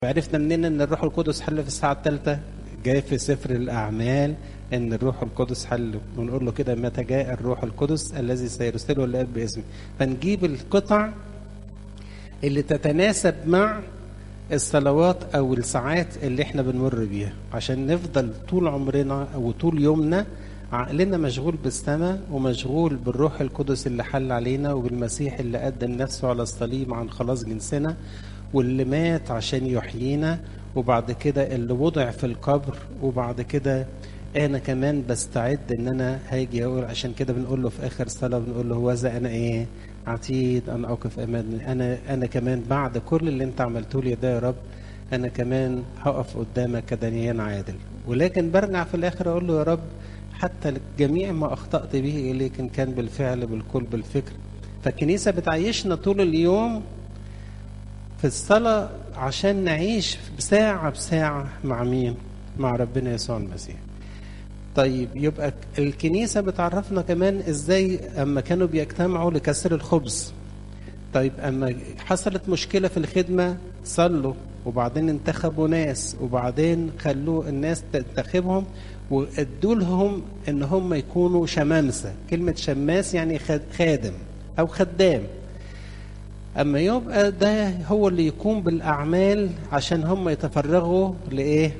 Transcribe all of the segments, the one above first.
عرفنا منين ان الروح القدس حل في الساعه الثالثه جاي في سفر الاعمال ان الروح القدس حل ونقول له كده متى جاء الروح القدس الذي سيرسله الاب باسمي فنجيب القطع اللي تتناسب مع الصلوات او الساعات اللي احنا بنمر بيها عشان نفضل طول عمرنا او طول يومنا عقلنا مشغول بالسماء ومشغول بالروح القدس اللي حل علينا وبالمسيح اللي قدم نفسه على الصليب عن خلاص جنسنا واللي مات عشان يحيينا وبعد كده اللي وضع في القبر وبعد كده انا كمان بستعد ان انا هاجي اقول عشان كده بنقول له في اخر صلاه بنقول له هوذا انا ايه عتيد ان اوقف امامي انا انا كمان بعد كل اللي انت عملته لي ده يا رب انا كمان هقف قدامك كدنيان عادل ولكن برجع في الاخر اقول له يا رب حتى جميع ما اخطات به اليك ان كان بالفعل بالقول بالفكر فالكنيسه بتعيشنا طول اليوم في الصلاة عشان نعيش ساعة بساعة مع مين؟ مع ربنا يسوع المسيح. طيب يبقى الكنيسة بتعرفنا كمان ازاي اما كانوا بيجتمعوا لكسر الخبز. طيب اما حصلت مشكلة في الخدمة صلوا وبعدين انتخبوا ناس وبعدين خلوا الناس تنتخبهم وادوا لهم ان هم يكونوا شمامسة، كلمة شماس يعني خادم او خدام. اما يبقى ده هو اللي يقوم بالاعمال عشان هم يتفرغوا لايه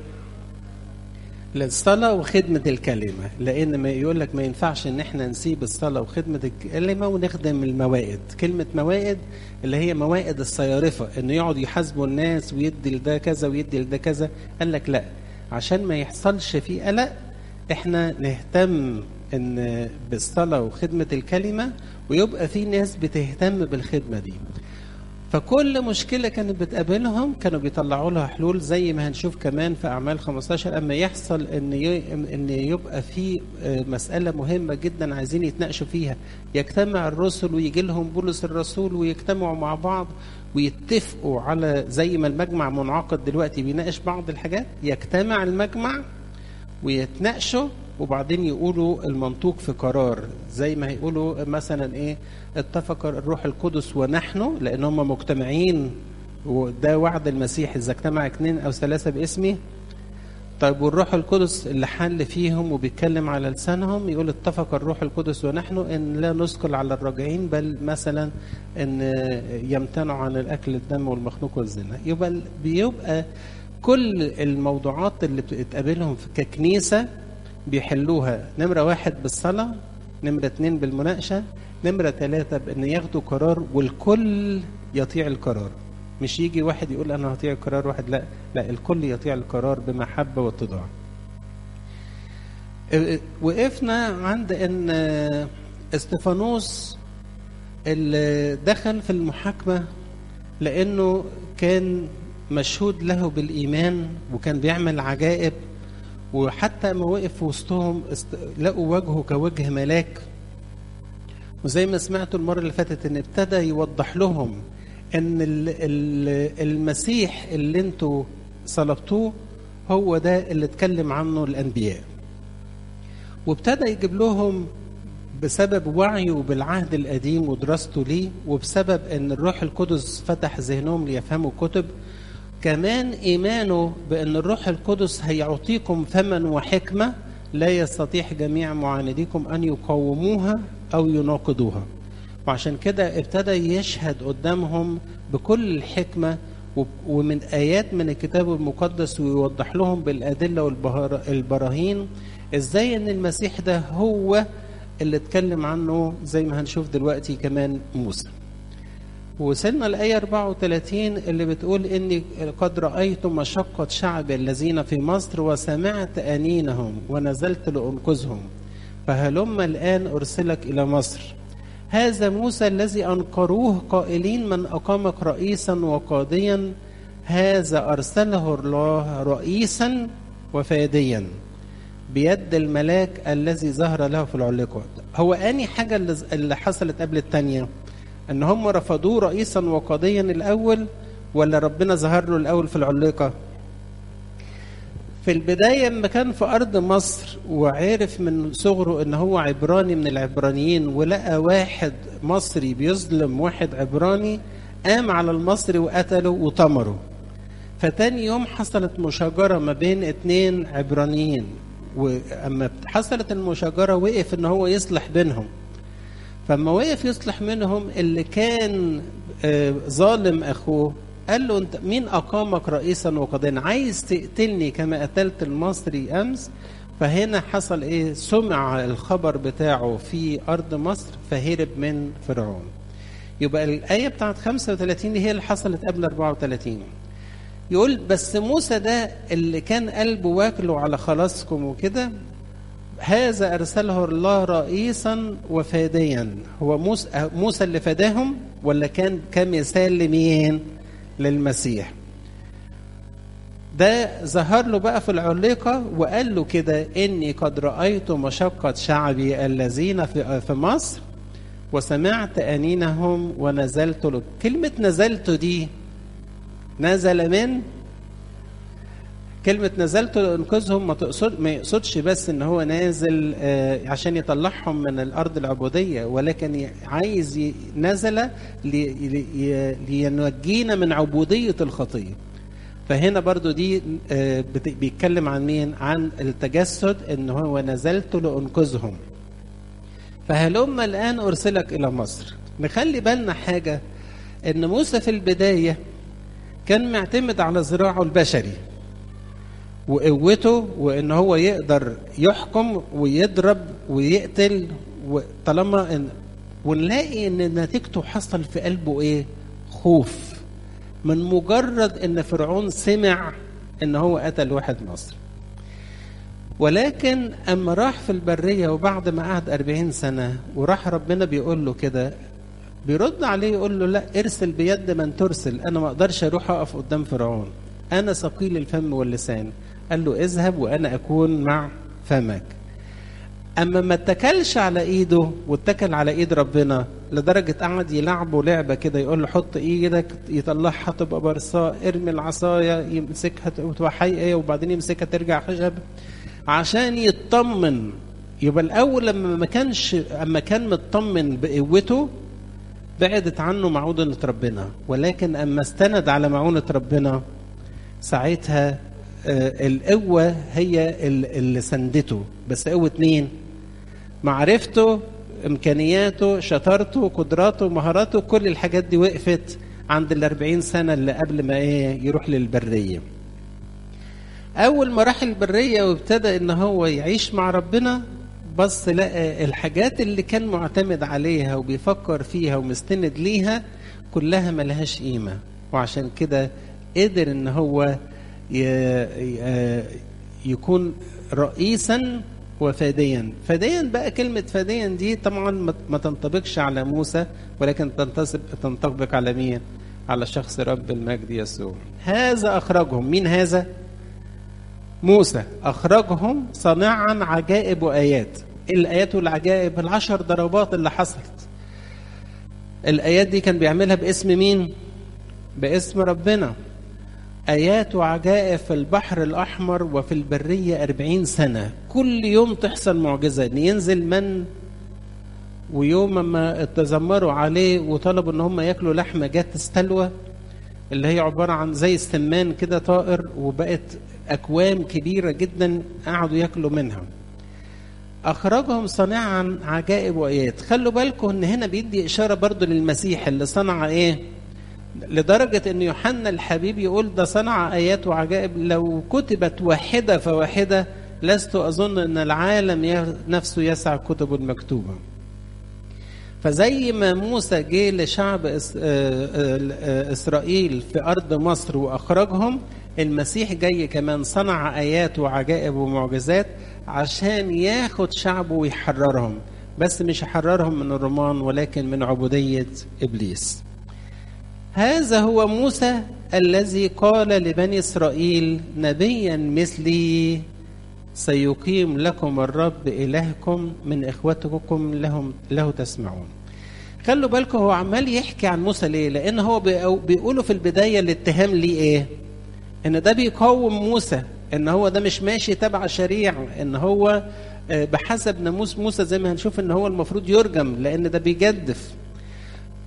للصلاه وخدمه الكلمه لان ما يقول لك ما ينفعش ان احنا نسيب الصلاه وخدمه الكلمه ونخدم الموائد كلمه موائد اللي هي موائد الصيارفه انه يقعد يحاسبوا الناس ويدي لده كذا ويدي لده كذا قال لك لا عشان ما يحصلش في قلق احنا نهتم ان بالصلاه وخدمه الكلمه ويبقى في ناس بتهتم بالخدمه دي فكل مشكله كانت بتقابلهم كانوا بيطلعوا لها حلول زي ما هنشوف كمان في اعمال 15 اما يحصل ان ان يبقى في مساله مهمه جدا عايزين يتناقشوا فيها يجتمع الرسل ويجي لهم بولس الرسول ويجتمعوا مع بعض ويتفقوا على زي ما المجمع منعقد دلوقتي بيناقش بعض الحاجات يجتمع المجمع ويتناقشوا وبعدين يقولوا المنطوق في قرار زي ما هيقولوا مثلا ايه اتفق الروح القدس ونحن لان هم مجتمعين وده وعد المسيح اذا اجتمع اثنين او ثلاثه باسمي طيب والروح القدس اللي حل فيهم وبيتكلم على لسانهم يقول اتفق الروح القدس ونحن ان لا نثقل على الراجعين بل مثلا ان يمتنعوا عن الاكل الدم والمخنوق والزنا يبقى بيبقى كل الموضوعات اللي بتقابلهم ككنيسه بيحلوها نمرة واحد بالصلاة نمرة اتنين بالمناقشة نمرة ثلاثة بأن ياخدوا قرار والكل يطيع القرار مش يجي واحد يقول أنا هطيع قرار واحد لا لا الكل يطيع القرار بمحبة واتضاع وقفنا عند أن استفانوس اللي دخل في المحاكمة لأنه كان مشهود له بالإيمان وكان بيعمل عجائب وحتى ما وقف في وسطهم لقوا وجهه كوجه ملاك وزي ما سمعتوا المرة اللي فاتت ان ابتدى يوضح لهم ان المسيح اللي انتوا صلبتوه هو ده اللي اتكلم عنه الانبياء وابتدى يجيب لهم بسبب وعيه بالعهد القديم ودراسته ليه وبسبب ان الروح القدس فتح ذهنهم ليفهموا كتب كمان ايمانه بان الروح القدس هيعطيكم فما وحكمه لا يستطيع جميع معانديكم ان يقاوموها او يناقضوها وعشان كده ابتدى يشهد قدامهم بكل الحكمه ومن ايات من الكتاب المقدس ويوضح لهم بالادله والبراهين ازاي ان المسيح ده هو اللي اتكلم عنه زي ما هنشوف دلوقتي كمان موسى وصلنا الآية 34 اللي بتقول إني قد رأيت مشقة شعب الذين في مصر وسمعت أنينهم ونزلت لأنقذهم فهلم الآن أرسلك إلى مصر هذا موسى الذي أنقروه قائلين من أقامك رئيسا وقاضيا هذا أرسله الله رئيسا وفاديا بيد الملاك الذي ظهر له في العلقة هو أني حاجة اللي حصلت قبل الثانية ان هم رفضوه رئيسا وقاضيا الاول ولا ربنا ظهر له الاول في العليقه في البدايه لما كان في ارض مصر وعرف من صغره ان هو عبراني من العبرانيين ولقى واحد مصري بيظلم واحد عبراني قام على المصري وقتله وطمره فتاني يوم حصلت مشاجرة ما بين اتنين عبرانيين واما حصلت المشاجرة وقف ان هو يصلح بينهم فما وقف يصلح منهم اللي كان آه، ظالم اخوه قال له انت مين اقامك رئيسا وقاضيا عايز تقتلني كما قتلت المصري امس فهنا حصل ايه سمع الخبر بتاعه في ارض مصر فهرب من فرعون يبقى الايه بتاعت 35 دي هي اللي حصلت قبل 34 يقول بس موسى ده اللي كان قلبه واكله على خلاصكم وكده هذا ارسله الله رئيسا وفاديا هو موسى موسى اللي فداهم ولا كان كمثال لمين للمسيح ده ظهر له بقى في العليقة وقال له كده إني قد رأيت مشقة شعبي الذين في في مصر وسمعت أنينهم ونزلت له كلمة نزلت دي نزل من كلمة نزلت لأنقذهم ما تقصد ما يقصدش بس إن هو نازل آه، عشان يطلعهم من الأرض العبودية ولكن ي- عايز ي- نزل لي- لي- لينجينا من عبودية الخطية. فهنا برضو دي آه، بت- بيتكلم عن مين؟ عن التجسد إن هو نزلت لأنقذهم. فهلم الآن أرسلك إلى مصر. نخلي بالنا حاجة إن موسى في البداية كان معتمد على ذراعه البشري. وقوته وان هو يقدر يحكم ويضرب ويقتل طالما إن ونلاقي ان نتيجته حصل في قلبه ايه خوف من مجرد ان فرعون سمع ان هو قتل واحد مصري ولكن اما راح في البريه وبعد ما قعد أربعين سنه وراح ربنا بيقول له كده بيرد عليه يقول له لا ارسل بيد من ترسل انا ما اقدرش اروح اقف قدام فرعون انا ثقيل الفم واللسان قال له اذهب وانا اكون مع فمك اما ما اتكلش على ايده واتكل على ايد ربنا لدرجه قعد يلعبه لعبه كده يقول له حط ايدك يطلعها تبقى برصاء ارمي العصايه يمسكها تبقى حقيقيه وبعدين يمسكها ترجع خشب عشان يطمن يبقى الاول لما ما كانش اما كان مطمن بقوته بعدت عنه معونة ربنا ولكن أما استند على معونة ربنا ساعتها آه، القوة هي ال- اللي سندته بس قوة مين؟ معرفته إمكانياته شطارته قدراته مهاراته كل الحاجات دي وقفت عند الأربعين سنة اللي قبل ما إيه يروح للبرية أول ما راح البرية وابتدى إن هو يعيش مع ربنا بص لقى الحاجات اللي كان معتمد عليها وبيفكر فيها ومستند ليها كلها ملهاش قيمة وعشان كده قدر إن هو ي- ي- يكون رئيسا وفاديا فاديا بقى كلمة فاديا دي طبعا ما- ما تنطبقش على موسى ولكن تنتصب تنطبق على مين على شخص رب المجد يسوع هذا أخرجهم مين هذا موسى أخرجهم صانعا عجائب وآيات الآيات والعجائب العشر ضربات اللي حصلت الآيات دي كان بيعملها باسم مين باسم ربنا آيات وعجائب في البحر الأحمر وفي البرية أربعين سنة كل يوم تحصل معجزة إن ينزل من ويوم ما تذمروا عليه وطلبوا ان هم ياكلوا لحمه جت استلوى اللي هي عباره عن زي السمان كده طائر وبقت اكوام كبيره جدا قعدوا ياكلوا منها اخرجهم صانعا عجائب وايات خلوا بالكم ان هنا بيدي اشاره برضو للمسيح اللي صنع ايه لدرجة أن يوحنا الحبيب يقول ده صنع آيات وعجائب لو كتبت واحدة فواحدة لست أظن أن العالم ي- نفسه يسع كتب المكتوبة فزي ما موسى جه لشعب إس- آه، آه، آه، إسرائيل في أرض مصر وأخرجهم المسيح جاي كمان صنع آيات وعجائب ومعجزات عشان ياخد شعبه ويحررهم بس مش يحررهم من الرومان ولكن من عبودية إبليس هذا هو موسى الذي قال لبني إسرائيل نبيا مثلي سيقيم لكم الرب إلهكم من إخوتكم لهم له تسمعون خلوا بالكم هو عمال يحكي عن موسى ليه لأن هو بيقو- بيقولوا في البداية الاتهام ليه إيه إن ده بيقاوم موسى إن هو ده مش ماشي تبع شريعة إن هو آه، بحسب ناموس موسى زي ما هنشوف إن هو المفروض يرجم لأن ده بيجدف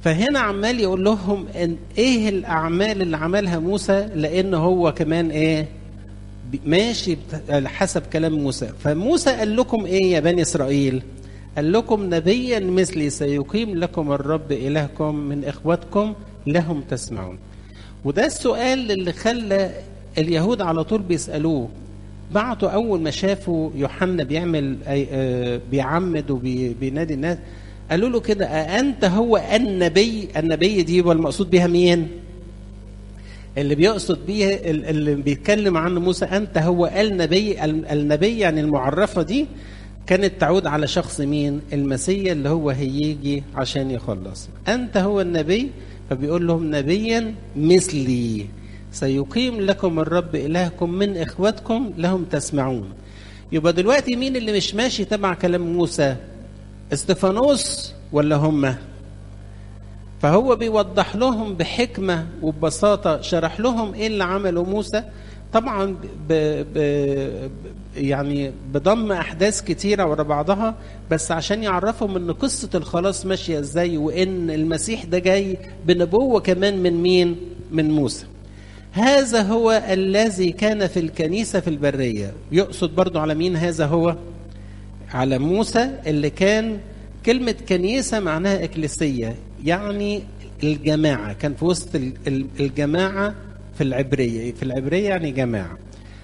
فهنا عمال يقول لهم ان ايه الاعمال اللي عملها موسى لان هو كمان ايه ماشي حسب كلام موسى فموسى قال لكم ايه يا بني اسرائيل قال لكم نبيا مثلي سيقيم لكم الرب الهكم من اخوتكم لهم تسمعون وده السؤال اللي خلى اليهود على طول بيسالوه بعتوا اول ما شافوا يوحنا بيعمل بيعمد وبينادي الناس قالوا له كده أأنت هو النبي النبي دي والمقصود بها مين اللي بيقصد بيه اللي بيتكلم عنه موسى أنت هو النبي النبي يعني المعرفة دي كانت تعود على شخص مين المسيا اللي هو هيجي عشان يخلص أنت هو النبي فبيقول لهم نبيا مثلي سيقيم لكم الرب إلهكم من إخوتكم لهم تسمعون يبقى دلوقتي مين اللي مش ماشي تبع كلام موسى استفانوس ولا هم فهو بيوضح لهم بحكمة وببساطة شرح لهم ايه اللي عمله موسى طبعا ب ب يعني بضم احداث كتيره ورا بعضها بس عشان يعرفهم ان قصه الخلاص ماشيه ازاي وان المسيح ده جاي بنبوه كمان من مين من موسى هذا هو الذي كان في الكنيسه في البريه يقصد برضو على مين هذا هو على موسى اللي كان كلمة كنيسة معناها إكليسية يعني الجماعة كان في وسط الجماعة في العبرية في العبرية يعني جماعة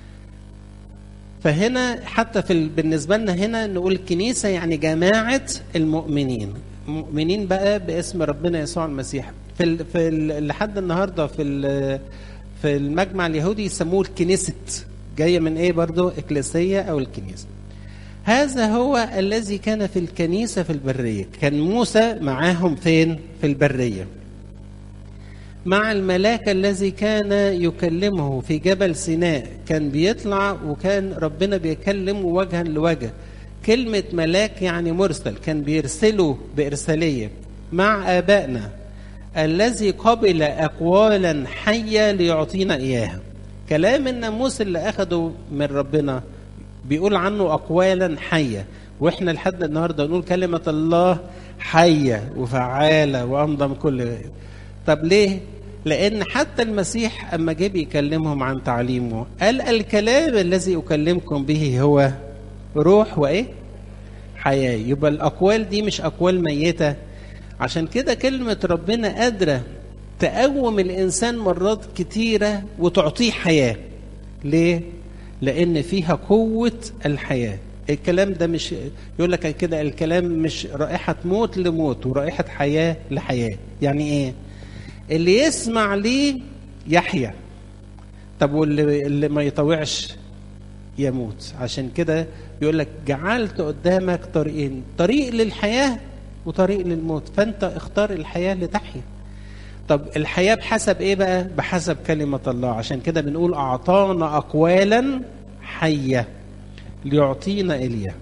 فهنا حتى في بالنسبة لنا هنا نقول كنيسة يعني جماعة المؤمنين مؤمنين بقى باسم ربنا يسوع المسيح في ال في ال لحد النهارده في في المجمع اليهودي يسموه الكنيسة جاية من ايه برضو إكليسية أو الكنيسة هذا هو الذي كان في الكنيسة في البرية كان موسى معاهم فين في البرية مع الملاك الذي كان يكلمه في جبل سيناء كان بيطلع وكان ربنا بيكلمه وجها لوجه كلمة ملاك يعني مرسل كان بيرسله بإرسالية مع آبائنا الذي قبل أقوالا حية ليعطينا إياها كلام الناموس اللي أخده من ربنا بيقول عنه أقوالا حية وإحنا لحد النهاردة نقول كلمة الله حية وفعالة وأنضم كل طب ليه؟ لأن حتى المسيح أما جه بيكلمهم عن تعليمه قال الكلام الذي أكلمكم به هو روح وإيه؟ حياة يبقى الأقوال دي مش أقوال ميتة عشان كده كلمة ربنا قادرة تقوم الإنسان مرات كتيرة وتعطيه حياة ليه؟ لأن فيها قوة الحياة الكلام ده مش يقول لك كده الكلام مش رائحة موت لموت ورائحة حياة لحياة يعني إيه؟ اللي يسمع ليه يحيا طب واللي اللي ما يطوعش يموت عشان كده يقول لك جعلت قدامك طريقين طريق للحياة وطريق للموت فانت اختار الحياة لتحيا طب الحياة بحسب ايه بقى بحسب كلمة الله عشان كده بنقول اعطانا اقوالا حية ليعطينا اياه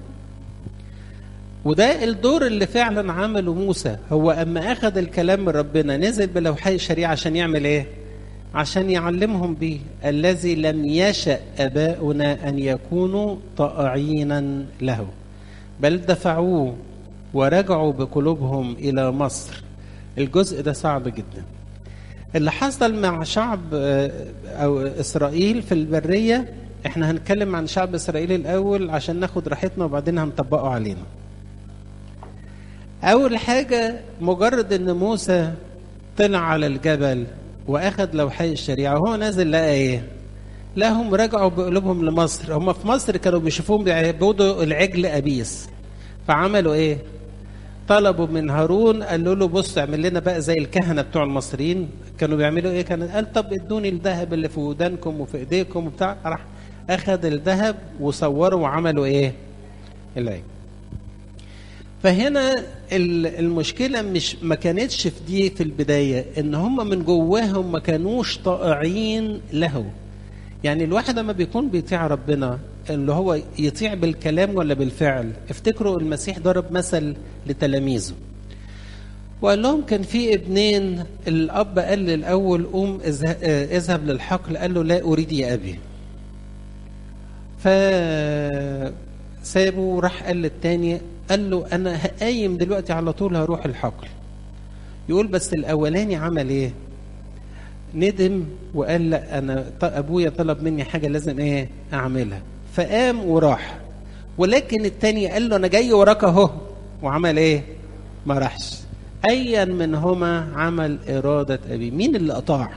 وده الدور اللي فعلا عمله موسى هو اما اخذ الكلام من ربنا نزل بلوحي الشريعة عشان يعمل ايه عشان يعلمهم به الذي لم يشأ اباؤنا ان يكونوا طائعينا له بل دفعوه ورجعوا بقلوبهم الى مصر الجزء ده صعب جدا اللي حصل مع شعب او اسرائيل في البريه احنا هنتكلم عن شعب اسرائيل الاول عشان ناخد راحتنا وبعدين هنطبقه علينا اول حاجه مجرد ان موسى طلع على الجبل واخد لوحي الشريعه وهو نازل لقى ايه لهم رجعوا بقلوبهم لمصر هم في مصر كانوا بيشوفوهم بيعبدوا العجل ابيس فعملوا ايه طلبوا من هارون قالوا له بص اعمل لنا بقى زي الكهنه بتوع المصريين كانوا بيعملوا ايه كان قال طب ادوني الذهب اللي في ودانكم وفي ايديكم وبتاع راح اخذ الذهب وصوروا وعملوا ايه العجل فهنا المشكلة مش ما كانتش في دي في البداية ان هم من جواهم ما كانوش طائعين له يعني الواحد لما بيكون بيطيع ربنا اللي هو يطيع بالكلام ولا بالفعل افتكروا المسيح ضرب مثل لتلاميذه وقال لهم كان في ابنين الاب قال للاول قوم اذهب للحقل قال له لا اريد يا ابي فسابه وراح قال للتاني قال له انا قايم دلوقتي على طول هروح الحقل يقول بس الاولاني عمل ايه ندم وقال لا انا ابويا طلب مني حاجه لازم ايه اعملها فقام وراح ولكن التاني قال له انا جاي وراك اهو وعمل ايه ما راحش ايا منهما عمل اراده ابي مين اللي اطاع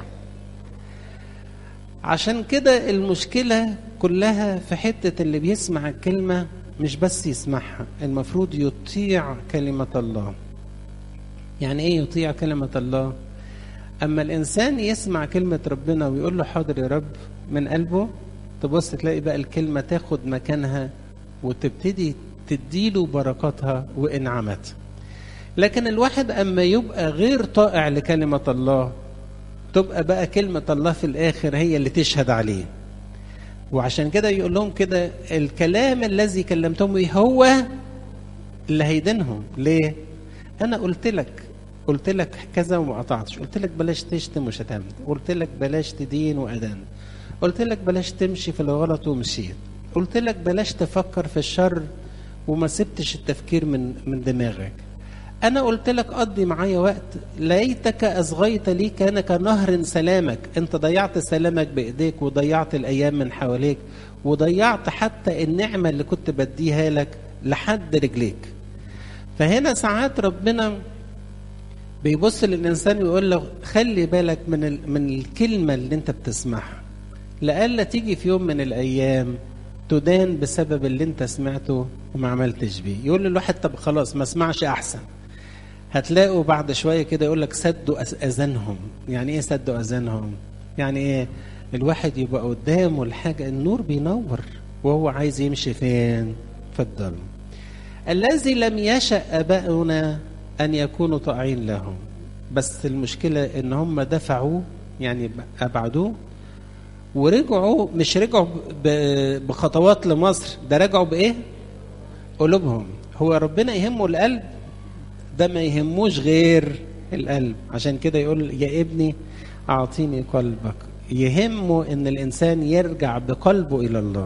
عشان كده المشكله كلها في حته اللي بيسمع الكلمه مش بس يسمعها المفروض يطيع كلمه الله يعني ايه يطيع كلمه الله اما الانسان يسمع كلمه ربنا ويقول له حاضر يا رب من قلبه تبص تلاقي بقى الكلمه تاخد مكانها وتبتدي تديله بركاتها وانعاماتها لكن الواحد اما يبقى غير طائع لكلمه الله تبقى بقى كلمه الله في الاخر هي اللي تشهد عليه وعشان كده يقول لهم كده الكلام الذي كلمتهم به هو اللي هيدينهم ليه انا قلت لك قلت لك كذا وما قطعتش قلت لك بلاش تشتم وشتمت قلت لك بلاش تدين وادان قلت لك بلاش تمشي في الغلط ومشيت قلت لك بلاش تفكر في الشر وما سبتش التفكير من من دماغك انا قلت لك قضي معايا وقت ليتك اصغيت لي كان كنهر سلامك انت ضيعت سلامك بايديك وضيعت الايام من حواليك وضيعت حتى النعمه اللي كنت بديها لك لحد رجليك فهنا ساعات ربنا بيبص للانسان ويقول له خلي بالك من من الكلمه اللي انت بتسمعها لألا تيجي في يوم من الايام تدان بسبب اللي انت سمعته وما عملتش بيه يقول للواحد طب خلاص ما اسمعش احسن هتلاقوا بعد شويه كده يقول لك سدوا اذانهم يعني ايه سدوا اذانهم يعني ايه الواحد يبقى قدامه الحاجه النور بينور وهو عايز يمشي فين في الظلم الذي لم يشأ اباؤنا ان يكونوا طاعين لهم بس المشكله ان هم دفعوا يعني ابعدوه ورجعوا مش رجعوا بخطوات لمصر ده رجعوا بايه قلوبهم هو ربنا يهمه القلب ده ما يهموش غير القلب عشان كده يقول يا ابني اعطيني قلبك يهمه ان الانسان يرجع بقلبه الى الله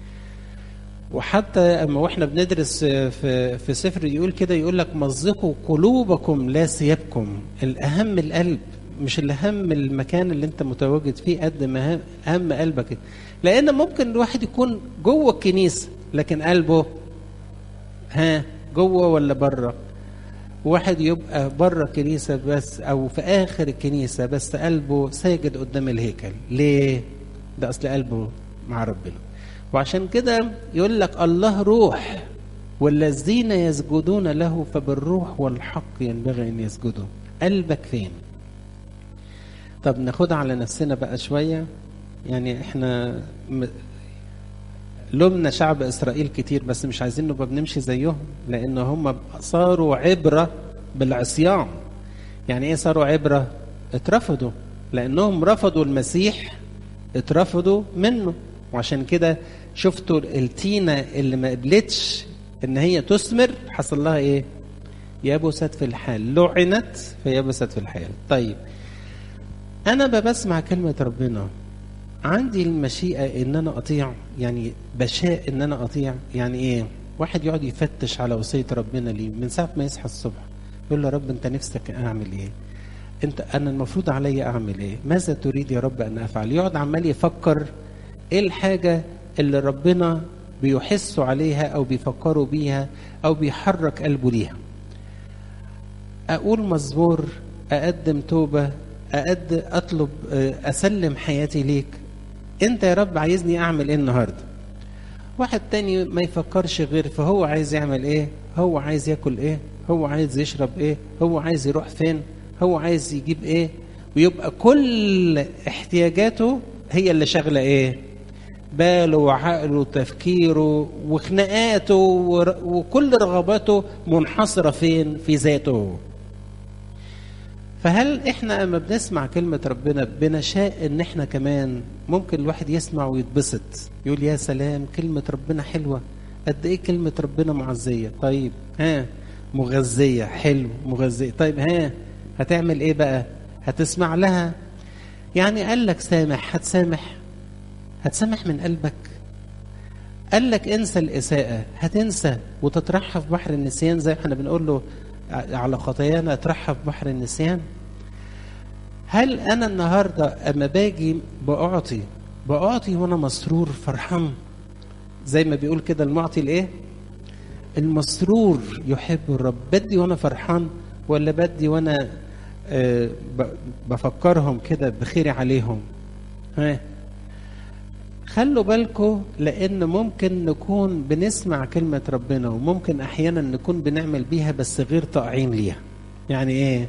وحتى اما واحنا بندرس في في سفر يقول كده يقول لك مزقوا قلوبكم لا ثيابكم الاهم القلب مش الاهم المكان اللي انت متواجد فيه قد ما اهم قلبك لان ممكن الواحد يكون جوه الكنيسه لكن قلبه ها جوه ولا بره واحد يبقى بره الكنيسة بس أو في آخر الكنيسة بس قلبه ساجد قدام الهيكل ليه؟ ده أصل قلبه مع ربنا وعشان كده يقول لك الله روح والذين يسجدون له فبالروح والحق ينبغي أن يسجدوا قلبك فين؟ طب ناخدها على نفسنا بقى شوية يعني احنا لومنا شعب اسرائيل كتير بس مش عايزين نبقى بنمشي زيهم لان هم صاروا عبره بالعصيان يعني ايه صاروا عبره اترفضوا لانهم رفضوا المسيح اترفضوا منه وعشان كده شفتوا التينه اللي ما قبلتش ان هي تثمر حصل لها ايه يبست في الحال لعنت فيبست في الحال طيب انا بسمع كلمه ربنا عندي المشيئة إن أنا أطيع يعني بشاء إن أنا أطيع يعني إيه؟ واحد يقعد يفتش على وصية ربنا ليه من ساعة ما يصحى الصبح يقول له يا رب أنت نفسك أعمل إيه؟ أنت أنا المفروض علي أعمل إيه؟ ماذا تريد يا رب أن أفعل؟ يقعد عمال يفكر إيه الحاجة اللي ربنا بيحسوا عليها أو بيفكروا بيها أو بيحرك قلبه ليها. أقول مزمور أقدم توبة أقد أطلب أسلم حياتي ليك انت يا رب عايزني اعمل ايه النهارده واحد تاني ما يفكرش غير فهو عايز يعمل ايه هو عايز ياكل ايه هو عايز يشرب ايه هو عايز يروح فين هو عايز يجيب ايه ويبقى كل احتياجاته هي اللي شغله ايه باله وعقله وتفكيره وخناقاته وكل رغباته منحصره فين في ذاته فهل احنا اما بنسمع كلمة ربنا بنشاء ان احنا كمان ممكن الواحد يسمع ويتبسط يقول يا سلام كلمة ربنا حلوة قد ايه كلمة ربنا معزية طيب ها مغذية حلو مغذية طيب ها هتعمل ايه بقى هتسمع لها يعني قال لك سامح هتسامح هتسامح من قلبك قال لك انسى الإساءة هتنسى وتطرحها في بحر النسيان زي ما احنا بنقول له على خطايانا اطرحها في بحر النسيان هل انا النهارده اما باجي باعطي باعطي وانا مسرور فرحان زي ما بيقول كده المعطي الايه المسرور يحب الرب بدي وانا فرحان ولا بدي وانا آه بفكرهم كده بخيري عليهم ها خلوا بالكم لان ممكن نكون بنسمع كلمه ربنا وممكن احيانا نكون بنعمل بيها بس غير طائعين ليها يعني ايه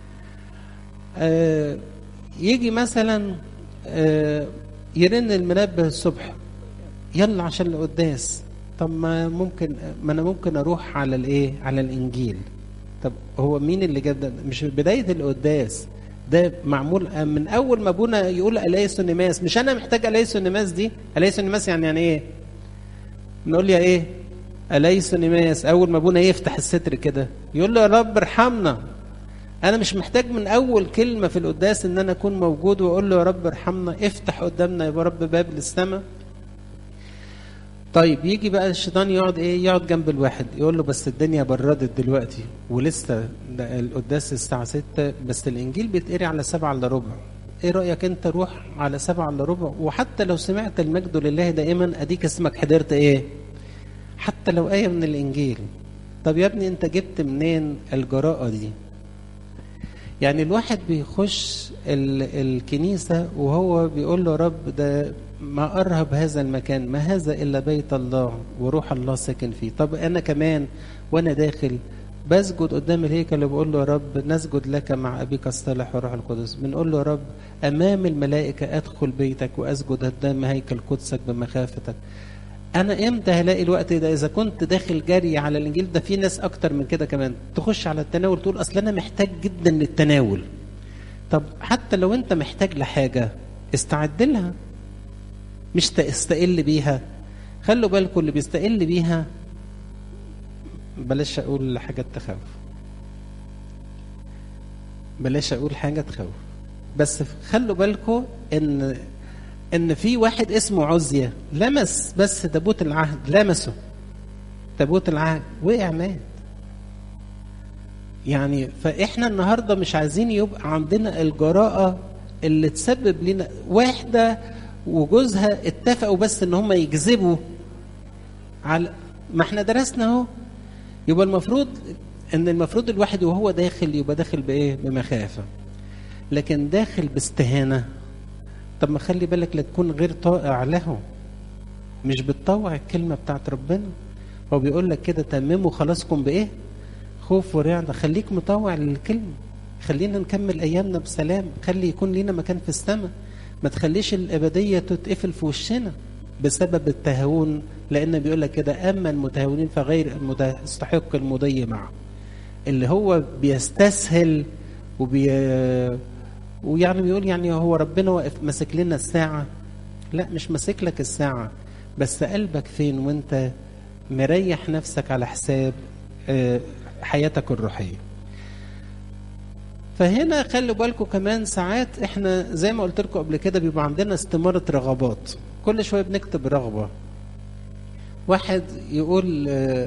آه يجي مثلا آه يرن المنبه الصبح يلا عشان القداس طب ما ممكن ما انا ممكن اروح على الايه على الانجيل طب هو مين اللي جاب ده مش بدايه القداس ده معمول من اول ما ابونا يقول اليس النماس مش انا محتاج اليس النماس دي اليس النماس يعني يعني ايه نقول يا ايه اليس النماس اول ما ابونا يفتح الستر كده يقول له يا رب ارحمنا انا مش محتاج من اول كلمه في القداس ان انا اكون موجود واقول له يا رب ارحمنا افتح قدامنا يا رب باب للسماء طيب يجي بقى الشيطان يقعد ايه يقعد جنب الواحد يقول له بس الدنيا بردت دلوقتي ولسه القداس الساعة ستة بس الإنجيل بيتقري على سبعة إلا ربع ايه رأيك انت روح على سبعة إلا ربع وحتى لو سمعت المجد لله دائما اديك اسمك حضرت ايه حتى لو آية من الإنجيل طب يا ابني انت جبت منين الجراءة دي يعني الواحد بيخش الكنيسة وهو بيقول له رب ده ما أرهب هذا المكان ما هذا إلا بيت الله وروح الله ساكن فيه طب أنا كمان وأنا داخل بسجد قدام الهيكل وبقول له يا رب نسجد لك مع أبيك الصالح والروح القدس بنقول له يا رب أمام الملائكة أدخل بيتك وأسجد قدام هيكل قدسك بمخافتك أنا إمتى هلاقي الوقت ده إذا كنت داخل جري على الإنجيل ده في ناس أكتر من كده كمان تخش على التناول تقول أصل أنا محتاج جدا للتناول طب حتى لو أنت محتاج لحاجة استعد لها مش تستقل بيها خلوا بالكم اللي بيستقل بيها بلاش اقول حاجات تخوف بلاش اقول حاجه تخوف بس خلوا بالكم ان ان في واحد اسمه عزيه لمس بس تابوت العهد لمسه تابوت العهد وقع مات يعني فاحنا النهارده مش عايزين يبقى عندنا الجراءه اللي تسبب لنا واحده وجوزها اتفقوا بس ان هم يجذبوا على ما احنا درسنا اهو يبقى المفروض ان المفروض الواحد وهو داخل يبقى داخل بايه بمخافه لكن داخل باستهانه طب ما خلي بالك لا تكون غير طائع له مش بتطوع الكلمه بتاعت ربنا هو بيقول لك كده تمموا خلاصكم بايه خوف ورعده خليك مطوع للكلمه خلينا نكمل ايامنا بسلام خلي يكون لينا مكان في السماء ما تخليش الابديه تتقفل في وشنا بسبب التهاون لان بيقول لك كده اما المتهاونين فغير المستحق المضي معه اللي هو بيستسهل وبي ويعني بيقول يعني هو ربنا واقف ماسك لنا الساعه لا مش ماسك لك الساعه بس قلبك فين وانت مريح نفسك على حساب حياتك الروحيه فهنا خلوا بالكم كمان ساعات احنا زي ما قلت لكم قبل كده بيبقى عندنا استمارة رغبات كل شوية بنكتب رغبة واحد يقول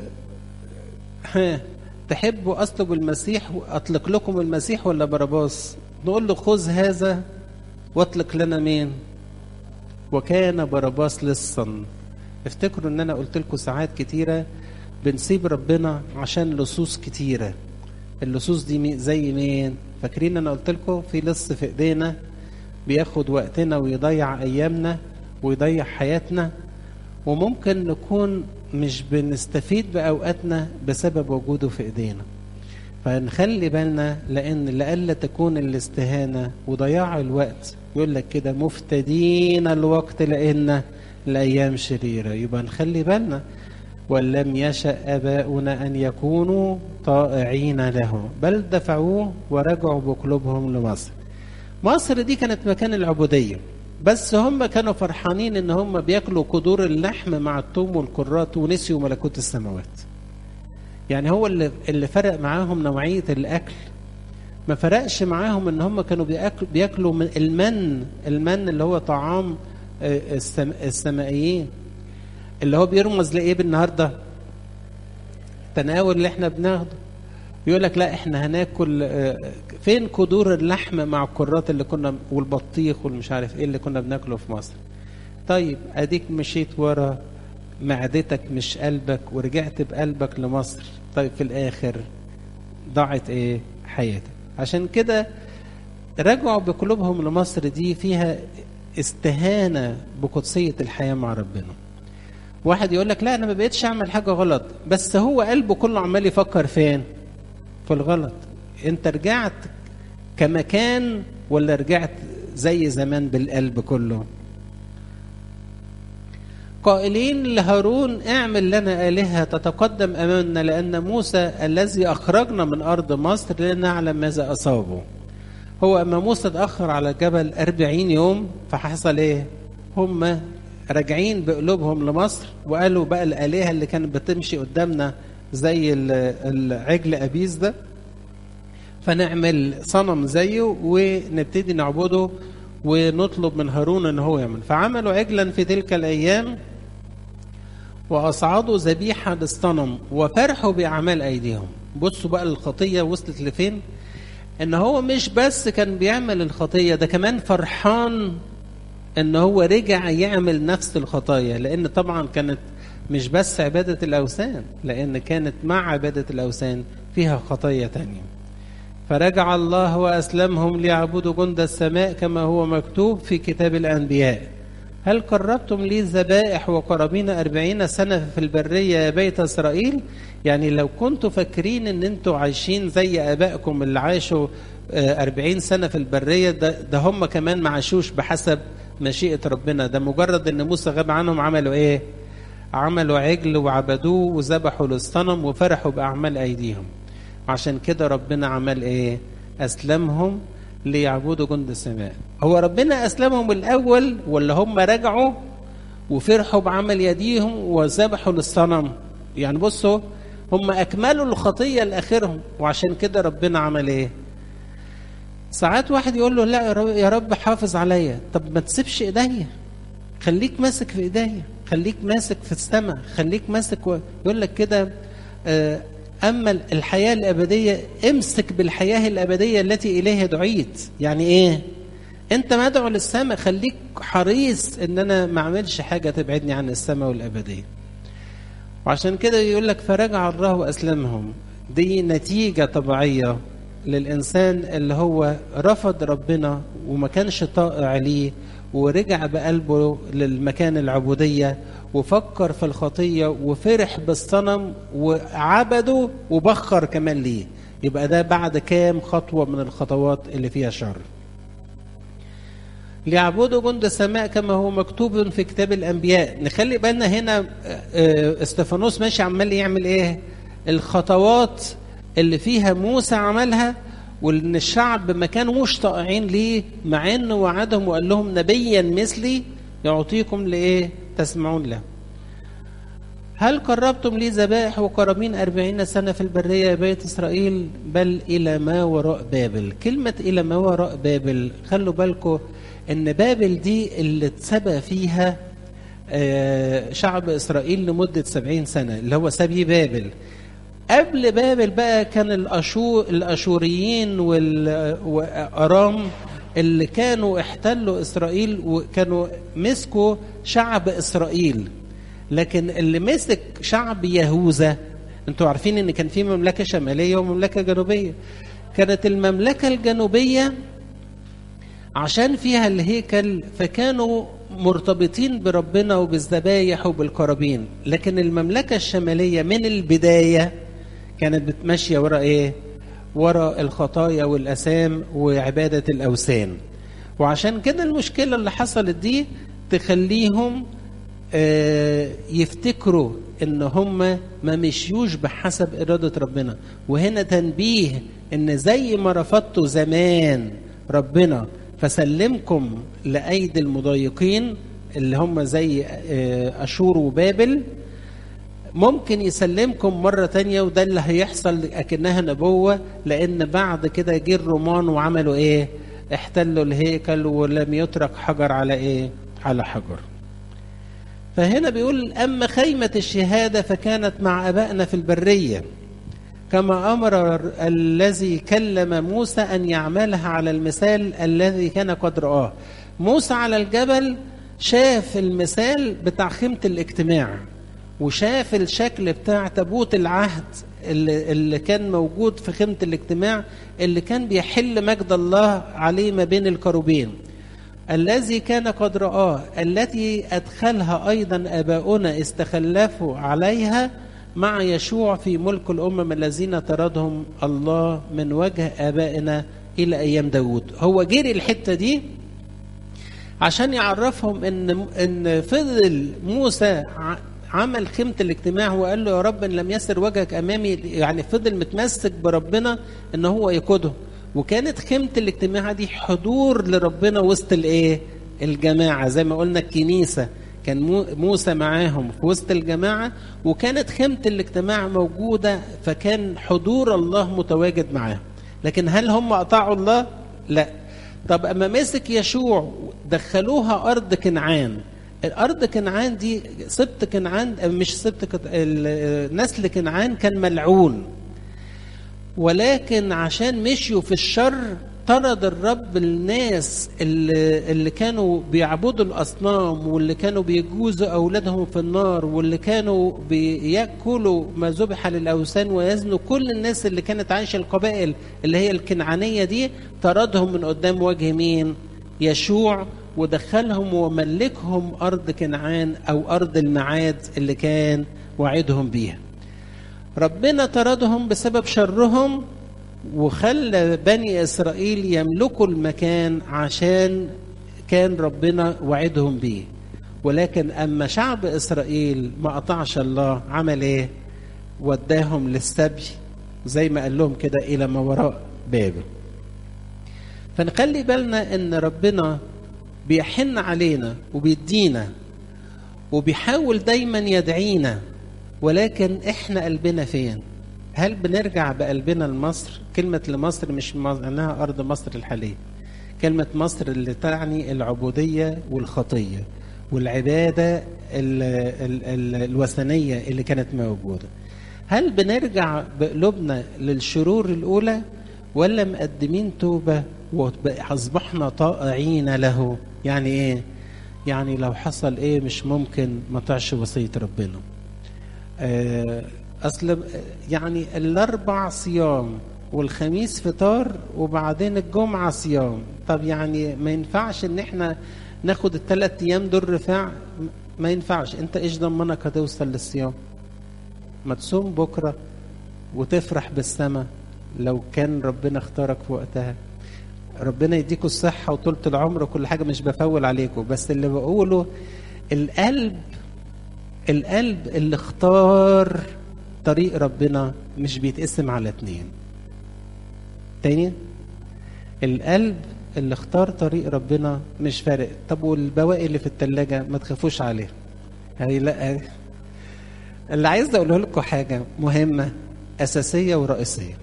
ها تحبوا أطلب المسيح أطلق لكم المسيح ولا باراباس نقول له خذ هذا واطلق لنا مين وكان باراباس لصا افتكروا ان انا قلت لكم ساعات كتيرة بنسيب ربنا عشان لصوص كتيرة اللصوص دي زي مين فاكرين انا قلت لكم في لص في ايدينا بياخد وقتنا ويضيع ايامنا ويضيع حياتنا وممكن نكون مش بنستفيد باوقاتنا بسبب وجوده في ايدينا فنخلي بالنا لان لئلا تكون الاستهانه وضياع الوقت يقول لك كده مفتدين الوقت لان الايام شريره يبقى نخلي بالنا ولم يشأ آباؤنا أن يكونوا طائعين له بل دفعوه ورجعوا بقلوبهم لمصر مصر دي كانت مكان العبودية بس هم كانوا فرحانين ان هم بياكلوا قدور اللحم مع الثوم والكرات ونسيوا ملكوت السماوات يعني هو اللي, اللي فرق معاهم نوعية الأكل ما فرقش معاهم ان هم كانوا بياكلوا, بياكلوا من المن المن اللي هو طعام السمائيين اللي هو بيرمز لايه بالنهارده التناول اللي احنا بناخده يقول لك لا احنا هناكل فين قدور اللحم مع الكرات اللي كنا والبطيخ والمش عارف ايه اللي كنا بناكله في مصر طيب اديك مشيت ورا معدتك مش قلبك ورجعت بقلبك لمصر طيب في الاخر ضاعت ايه حياتك عشان كده رجعوا بقلوبهم لمصر دي فيها استهانة بقدسية الحياة مع ربنا واحد يقول لك لا انا ما بقتش اعمل حاجة غلط بس هو قلبه كله عمال يفكر فين في الغلط انت رجعت كمكان ولا رجعت زي زمان بالقلب كله قائلين لهارون اعمل لنا آلهة تتقدم أمامنا لأن موسى الذي أخرجنا من أرض مصر لا نعلم ماذا أصابه هو أما موسى اتأخر على الجبل أربعين يوم فحصل إيه هم راجعين بقلوبهم لمصر وقالوا بقى الآلهة اللي كانت بتمشي قدامنا زي العجل أبيس ده فنعمل صنم زيه ونبتدي نعبده ونطلب من هارون ان هو يعمل فعملوا عجلا في تلك الايام واصعدوا ذبيحه للصنم وفرحوا باعمال ايديهم بصوا بقى الخطيه وصلت لفين ان هو مش بس كان بيعمل الخطيه ده كمان فرحان ان هو رجع يعمل نفس الخطايا لان طبعا كانت مش بس عباده الاوثان لان كانت مع عباده الاوثان فيها خطايا تانيه فرجع الله وأسلمهم ليعبدوا جند السماء كما هو مكتوب في كتاب الأنبياء هل قربتم لي ذبائح وقرابين أربعين سنة في البرية يا بيت إسرائيل يعني لو كنتوا فاكرين ان انتوا عايشين زي آبائكم اللي عاشوا أربعين سنة في البرية ده, ده هم كمان ما عاشوش بحسب مشيئة ربنا ده مجرد ان موسى غاب عنهم عملوا ايه عملوا عجل وعبدوه وذبحوا للصنم وفرحوا بأعمال أيديهم عشان كده ربنا عمل ايه اسلمهم ليعبدوا جند السماء هو ربنا اسلمهم الاول ولا هم رجعوا وفرحوا بعمل يديهم وذبحوا للصنم يعني بصوا هم اكملوا الخطيه لاخرهم وعشان كده ربنا عمل ايه ساعات واحد يقول له لا يا رب, يا رب حافظ عليا طب ما تسيبش ايديا خليك ماسك في ايديا خليك ماسك في السماء خليك ماسك و... يقول لك كده آه أما الحياة الأبدية امسك بالحياة الأبدية التي إليها دعيت يعني إيه أنت مدعو للسماء خليك حريص إن أنا ما أعملش حاجة تبعدني عن السماء والأبدية وعشان كده يقول لك فرجع الله وأسلمهم دي نتيجة طبيعية للإنسان اللي هو رفض ربنا وما كانش طائع ليه ورجع بقلبه للمكان العبودية وفكر في الخطية وفرح بالصنم وعبده وبخر كمان ليه يبقى ده بعد كام خطوة من الخطوات اللي فيها شر ليعبدوا جند السماء كما هو مكتوب في كتاب الأنبياء نخلي بالنا هنا استفانوس ماشي عمال يعمل ايه الخطوات اللي فيها موسى عملها وان الشعب ما كانوش طائعين ليه مع انه وعدهم وقال لهم نبيا مثلي يعطيكم لايه تسمعون له هل قربتم لي ذبائح وقرابين أربعين سنة في البرية يا بيت إسرائيل بل إلى ما وراء بابل كلمة إلى ما وراء بابل خلوا بالكم إن بابل دي اللي اتسبى فيها شعب إسرائيل لمدة سبعين سنة اللي هو سبي بابل قبل بابل بقى كان الأشور الأشوريين والأرام اللي كانوا احتلوا إسرائيل وكانوا مسكوا شعب إسرائيل لكن اللي مسك شعب يهوذا انتوا عارفين ان كان في مملكة شمالية ومملكة جنوبية كانت المملكة الجنوبية عشان فيها الهيكل فكانوا مرتبطين بربنا وبالذبايح وبالقرابين لكن المملكة الشمالية من البداية كانت بتمشي ورا ايه ورا الخطايا والأسام وعبادة الأوثان وعشان كده المشكلة اللي حصلت دي تخليهم آه يفتكروا ان هم ما مشيوش بحسب إرادة ربنا وهنا تنبيه ان زي ما رفضتوا زمان ربنا فسلمكم لأيدي المضايقين اللي هم زي آه أشور وبابل ممكن يسلمكم مرة تانية وده اللي هيحصل أكنها نبوة لأن بعد كده جه الرومان وعملوا إيه؟ احتلوا الهيكل ولم يترك حجر على إيه؟ على حجر. فهنا بيقول أما خيمة الشهادة فكانت مع أبائنا في البرية كما أمر الذي كلم موسى أن يعملها على المثال الذي كان قد رآه موسى على الجبل شاف المثال بتاع خيمة الاجتماع وشاف الشكل بتاع تابوت العهد اللي, اللي كان موجود في خيمة الاجتماع اللي كان بيحل مجد الله عليه ما بين الكروبين الذي كان قد رآه التي أدخلها أيضا آباؤنا استخلفوا عليها مع يشوع في ملك الأمم الذين طردهم الله من وجه آبائنا إلى أيام داود هو جري الحتة دي عشان يعرفهم ان ان فضل موسى عمل خيمه الاجتماع وقال له يا رب ان لم يسر وجهك امامي يعني فضل متمسك بربنا ان هو يقوده وكانت خيمه الاجتماع دي حضور لربنا وسط الايه الجماعه زي ما قلنا الكنيسه كان موسى معاهم في وسط الجماعه وكانت خيمه الاجتماع موجوده فكان حضور الله متواجد معاهم لكن هل هم اطاعوا الله لا طب اما مسك يشوع دخلوها ارض كنعان الارض كنعان دي سبط كنعان مش سبط نسل كنعان كان ملعون ولكن عشان مشيوا في الشر طرد الرب الناس اللي, اللي كانوا بيعبدوا الاصنام واللي كانوا بيجوزوا اولادهم في النار واللي كانوا بياكلوا ما ذبح للاوثان ويزنوا كل الناس اللي كانت عايشه القبائل اللي هي الكنعانيه دي طردهم من قدام وجه مين؟ يشوع ودخلهم وملكهم ارض كنعان او ارض المعاد اللي كان وعدهم بيها. ربنا طردهم بسبب شرهم وخلى بني اسرائيل يملكوا المكان عشان كان ربنا وعدهم بيه ولكن اما شعب اسرائيل ما قطعش الله عمل ايه وداهم للسبي زي ما قال لهم كده الى ما وراء بابل فنخلي بالنا ان ربنا بيحن علينا وبيدينا وبيحاول دايما يدعينا ولكن احنا قلبنا فين هل بنرجع بقلبنا لمصر كلمة لمصر مش معناها أرض مصر الحالية كلمة مصر اللي تعني العبودية والخطية والعبادة ال ال ال الوثنية اللي كانت موجودة هل بنرجع بقلوبنا للشرور الأولى ولا مقدمين توبة وأصبحنا طائعين له يعني إيه يعني لو حصل إيه مش ممكن ما طعش وصية ربنا آه اصل يعني الاربع صيام والخميس فطار وبعدين الجمعه صيام طب يعني ما ينفعش ان احنا ناخد الثلاث ايام دول رفاع ما ينفعش انت ايش ضمنك هتوصل للصيام ما تصوم بكره وتفرح بالسماء لو كان ربنا اختارك في وقتها ربنا يديكوا الصحه وطولة العمر وكل حاجه مش بفول عليكم بس اللي بقوله القلب القلب اللي اختار طريق ربنا مش بيتقسم على اتنين تاني القلب اللي اختار طريق ربنا مش فارق طب والبواقي اللي في التلاجة ما تخافوش عليها هي لا اللي عايز اقوله لكم حاجة مهمة أساسية ورئيسية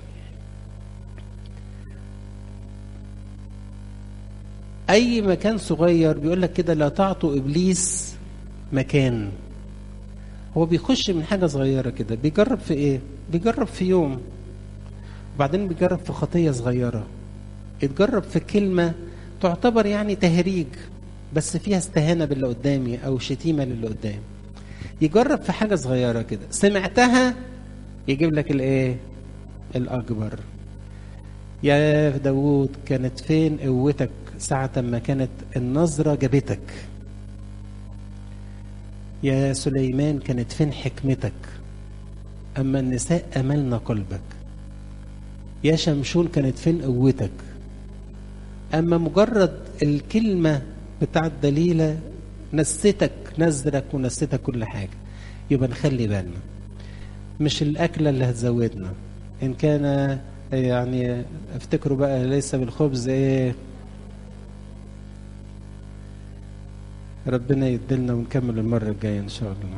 أي مكان صغير بيقول لك كده لا تعطوا إبليس مكان هو بيخش من حاجة صغيرة كده بيجرب في إيه؟ بيجرب في يوم وبعدين بيجرب في خطية صغيرة يتجرب في كلمة تعتبر يعني تهريج بس فيها استهانة باللي قدامي أو شتيمة للي قدامي يجرب في حاجة صغيرة كده سمعتها يجيب لك الإيه؟ الأكبر يا داوود كانت فين قوتك ساعة ما كانت النظرة جابتك يا سليمان كانت فين حكمتك أما النساء أملنا قلبك يا شمشون كانت فين قوتك أما مجرد الكلمة بتاعت دليلة نستك نزرك ونستك كل حاجة يبقى نخلي بالنا مش الأكلة اللي هتزودنا إن كان يعني افتكروا بقى ليس بالخبز ايه ربنا يدلنا ونكمل المرة الجاية إن شاء الله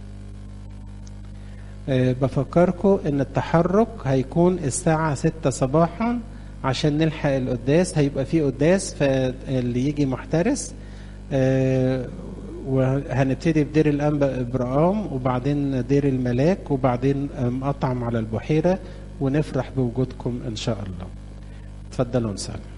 أه بفكركم إن التحرك هيكون الساعة ستة صباحا عشان نلحق القداس هيبقى فيه قداس فاللي يجي محترس أه وهنبتدي بدير الأنبا إبراهام وبعدين دير الملاك وبعدين مقطعم على البحيرة ونفرح بوجودكم ان شاء الله اتفضلوا نسال